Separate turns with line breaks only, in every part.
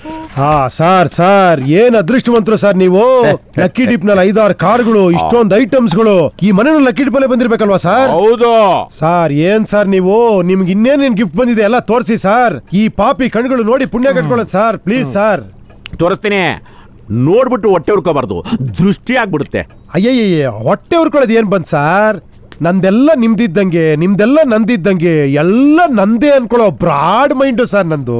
ಹಾ sir sir ಏನ್ ಅದೃಷ್ಟವಂತರು ಸರ್ ನೀವು ಲಕ್ಕಿ ಡಿಪ್ ನಲ್ಲಿ ಐದಾರು ಕಾರ್ಗಳು ಇಷ್ಟೊಂದು ಐಟಮ್ಸ್ಗಳು ಈ ಮನೆ ಲಕ್ಕಿ ಡಿಪ್ ಅಲ್ಲೇ ಬಂದಿರ್ಬೇಕಲ್ವಾ ಸರ್
ಹೌದು
ಸರ್ ಏನ್ ಸರ್ ನೀವು ನಿಮ್ಗೆ ಇನ್ನೇನೇನ್ ಗಿಫ್ಟ್ ಬಂದಿದೆ ಎಲ್ಲ ತೋರಿಸಿ ಸರ್ ಈ ಪಾಪಿ ಕಣ್ಗಳು ನೋಡಿ ಪುಣ್ಯ ಕಟ್ಕೊಳ್ಳೋದು ಸರ್ ಪ್ಲೀಸ್ ಸರ್
ತೋರಿಸ್ತೀನಿ ನೋಡ್ಬಿಟ್ಟು ಹೊಟ್ಟೆ ಹುಡ್ಕೋಬಾರ್ದು ದೃಷ್ಟಿ ಆಗ್ಬಿಡುತ್ತೆ
ಅಯ್ಯಯ್ಯ ಹೊಟ್ಟೆ ಉರ್ಕೊಳ್ಳೋದು ಏನ್ ಬಂದ್ ಸರ್ ನಂದೆಲ್ಲ ನಿಮ್ದಿದ್ದಂಗೆ ನಿಮ್ದೆಲ್ಲ ನಂದಿದ್ದಂಗೆ ಎಲ್ಲ ನಂದೇ ಅನ್ಕೊಳ್ಳೋ ಬ್ರಾಡ್ ಮೈಂಡು ಸರ್ ನಂದು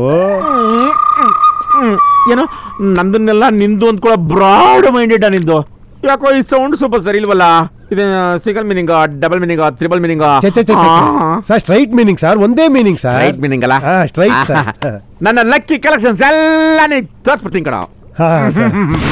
ಏನೋ ನಂದನ್ನೆಲ್ಲ ನಿಂದು ಅಂದ್ಕೊಳ್ಳೋ ಬ್ರಾಡ್ ಮೈಂಡೆಡ್ ನಿಂದು ಯಾಕೋ ಈ ಸೌಂಡ್ ಸ್ವಲ್ಪ ಸರಿ ಇಲ್ವಲ್ಲ ಇದು single meaning double meaning triple meaning
ಛೆ, ಛೆ, ಛೆ, ಛೆ, ಛೆ. ಸರ್ ಸ್ಟ್ರೈಟ್ ಮೀನಿಂಗ್ ಸರ್ ಒಂದೇ ಮೀನಿಂಗ್ ಸರ್
ರೈಟ್ ಮೀನಿಂಗ್ ಅಲ್ಲ
ಹಾ, straight, sir.
ನನ್ನ ಲಕ್ಕಿ ಕಲೆಕ್ಷನ್ಸ್ ಎಲ್ಲ ನೀ ತೋರಿಸ್ಬಿಡ್ತೀನಿ ಕಣ
ಹಾ ಸರ್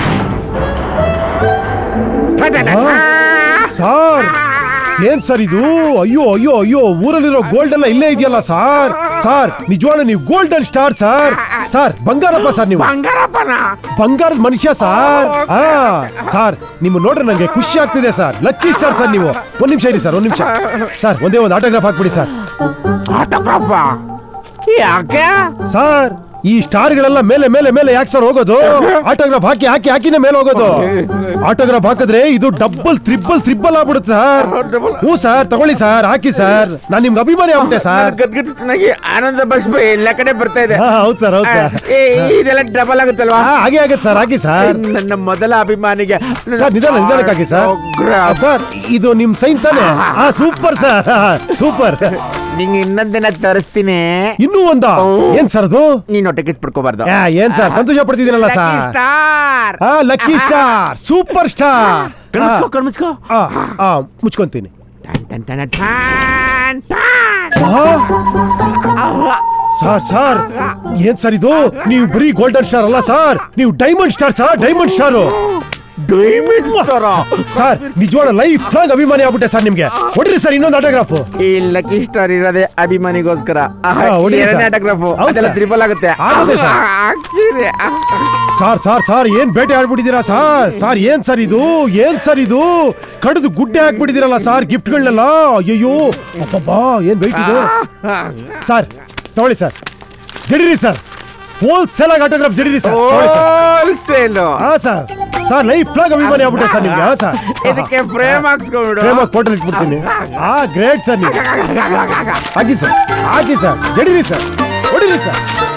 ಸರ್ ಏನ್ ಸರ್ ಇದು ಅಯ್ಯೋ ಅಯ್ಯೋ ಅಯ್ಯೋ ಊರಲ್ಲಿರೋ ಗೋಲ್ಡ್ ಎಲ್ಲ ಇಲ್ಲೇ ಇದೆಯಲ್ಲ ಸರ್ ಸರ್ ನಿಜವಾಗ್ಲೂ ನೀವು golden star sir sir Bangarappa sir ನೀವು
ಬಂಗಾರಪ್ಪನ
ಬಂಗಾರದ ಮನುಷ್ಯ ಸರ್ ಹಾ ಸರ್ ನಿಮ್ಮ ನೋಡ್ರೆ ನಂಗೆ ಖುಷಿ ಆಗ್ತಿದೆ ಸರ್ ಲಕ್ಕಿ ಸ್ಟಾರ್ ಸರ್ ನೀವು ಒಂದ್ ನಿಮಿಷ ಇರಿ ಸರ್ ಒಂದ್ ನಿಮಿಷ ಸರ್ ಒಂದೇ ಒಂದು ಆಟೋಗ್ರಾಫ್ ಹಾಕ್ಬಿಡಿ ಸರ್
ಆಟೋಗ್ರಾಫ ಯಾಕೆ
ಸರ್ ಈ ಸ್ಟಾರ್ಗಳೆಲ್ಲ ಮೇಲೆ ಮೇಲೆ ಮೇಲೆ ಯಾಕೆ ಸರ್ ಹೋಗೋದು ಆಟೋಗ್ರಾಫ್ ಹಾಕಿ ಹಾಕಿ ಹಾಕಿನೇ ಮೇಲೆ ಹೋಗೋದು ಆಟೋಗ್ರಾಫ್ ಹಾಕಿದ್ರೆ ಇದು ಡಬಲ್ ತ್ರಿಬಲ್ ತ್ರಿಬಲ್ ಆಗ್ಬಿಡುತ್ತೆ ಸರ್ ಹ್ಞೂ ಸರ್ ತಗೊಳ್ಳಿ ಸರ್ ಹಾಕಿ ಸರ್ ನಾನು ನಿಮ್ಗೆ ಅಭಿಮಾನಿ ಆಗ್ಬಿಟ್ಟೆ ಸರ್
ಗದ್ಗದ್ ಚೆನ್ನಾಗಿ ಆನಂದ ಬಸ್ ಎಲ್ಲ ಕಡೆ ಬರ್ತಾ ಇದೆ
ಹಾ ಹೌದು ಸರ್ ಹೌದು ಸರ್
ಏ, ಇದೆಲ್ಲ ಡಬಲ್ ಆಗುತ್ತಲ್ವಾ
ಹಾ ಹಾಗೆ ಆಗತ್ತೆ ಸರ್ ಹಾಕಿ ಸರ್
ನನ್ನ ಮೊದಲ ಅಭಿಮಾನಿಗೆ
ಸರ್ ನಿಧಾನ ನಿಧಾನಕ್ಕೆ ಹಾಕಿ ಸರ್ ಆ, ಸರ್ ಇದು ನಿಮ್ ಸೈನ್ ತಾನೆ ಹಾ ಸೂಪರ್ ಸರ್ ಸೂಪರ್
ನಿಂಗೆ ಇನ್ನೊಂದಿನ ತರಿಸ್ತೀನಿ
ಇನ್ನೂ ಒಂದ ಏನ್ ಸರ್ ಅದು
ನೀನ್ ಹೊಟ್ಟೆ ಕಿಚ್ಚು ಪಡ್ಕೋಬಾರ್ದು
ಯಾ, ಏನ್ ಸರ್ ಸಂತೋಷ ಪಡ್ತಿದ್ದೀರಲ್ಲ ಸರ್
ಸ್ಟಾರ್
ಹಾ ಲಕ್ಕಿ ಸ್ಟಾರ್ ಸೂಪರ್ ಸ್ಟಾರ್
ಕಣ್ಮುಚ್ಕೋ ಕಣ್ಮುಚ್ಕೋ
ಆ, ಆ, ಮುಚ್ಕೊಂತೀನಿ
ಟನ್ ಟನ್ ಟನ್ ಟನ್ ಟನ್.
ಆ, ಸರ್ ಸರ್ ಏನ್ ಸರ್ ಇದು ನೀವು ಬರೀ ಗೋಲ್ಡನ್ ಸ್ಟಾರ್ ಅಲ್ಲ ಸರ್ ನೀವು diamond star sir diamond star
diamond star
sir ನಿಜವಾದ ಲೈಫ್ ಲಾಂಗ್ ಅಭಿಮಾನಿ ಆಗ್ಬಿಟ್ಟೆ ಸರ್ ನಿಮ್ಗೆ ಹೊಡ್ರಿ ಸರ್ ಇನ್ನೊಂದು ಆಟೋಗ್ರಾಫ್
ಈ ಲಕ್ಕಿ ಸ್ಟಾರ್ ಇರೋದೇ ಅಭಿಮಾನಿಗೋಸ್ಕರ
ಹಾ, ಹೊಡಿ ಸರ್.
ಎರಡನೇ ಆಟೋಗ್ರಾಫ್
ಹೌದು
ಅದೆಲ್ಲ
ಸರ್.
ತ್ರಿಬಲ್ ಆಗುತ್ತೆ
ಆಗುತ್ತೆ ಸರ್.
ಹಾಕಿರಿ.
ಸಾರ್ ಸಾರ್ ಸಾರ್ ಏನ್ ಬೇಟೆ ಆಡ್ಬಿಟ್ಟಿದ್ದೀರಾ ಸಾರ್ ಸಾರ್ ಏನ್ ಸರ್ ಇದು ಏನ್ ಸರ್ ಇದು ಕಡಿದು ಗುಡ್ಡೆ ಹಾಕ್ಬಿಟ್ಟಿದ್ದೀರಲ್ಲ ಸಾರ್ ಗಿಫ್ಟ್ಗಳನ್ನೆಲ್ಲ ಅಯ್ಯಯ್ಯೋ ಅಬ್ಬಬ್ಬಾ ಏನ್ ವೆಯ್ಟ್ ಇದೆ ಸರ್ ತಗೊಳ್ಳಿ ಸರ್ ಜಡಿರಿ ಸರ್ ಹೋಲ್ ಸೇಲ್ ಆಗಿ ಆಟೋಗ್ರಾಫ್ ಜಡಿರಿ ಸರ್ ತಗೊಳ್ಳಿ ಸರ್
ಹೋಲ್ಸೇಲ್
ಹಾ ಸರ್ ಸರ್ ಲೈಫ್ ಲಾಂಗ್ ಅಭಿಮಾನಿ ಆಗ್ಬಿಟ್ಟೆ ಸರ್ ನಿಮ್ಗೆ ಹಾ ಸರ್
ಇದಕ್ಕೆ ಫ್ರೇಮ್ ಹಾಕ್ಸ್ಕೊಂಡ್ಬಿಡು
ಪ್ರೇಮ ಫೋಟೋ ಇಟ್ಬಿಡ್ತೀನಿ ಹಾ ಗ್ರೇಟ್ ಸರ್ ನೀವು ಹಾಕಿ ಸರ್ ಹಾಕಿ ಸರ್ ಜಡಿರಿ ಸರ್ ಹೊಡಿರಿ ಸರ್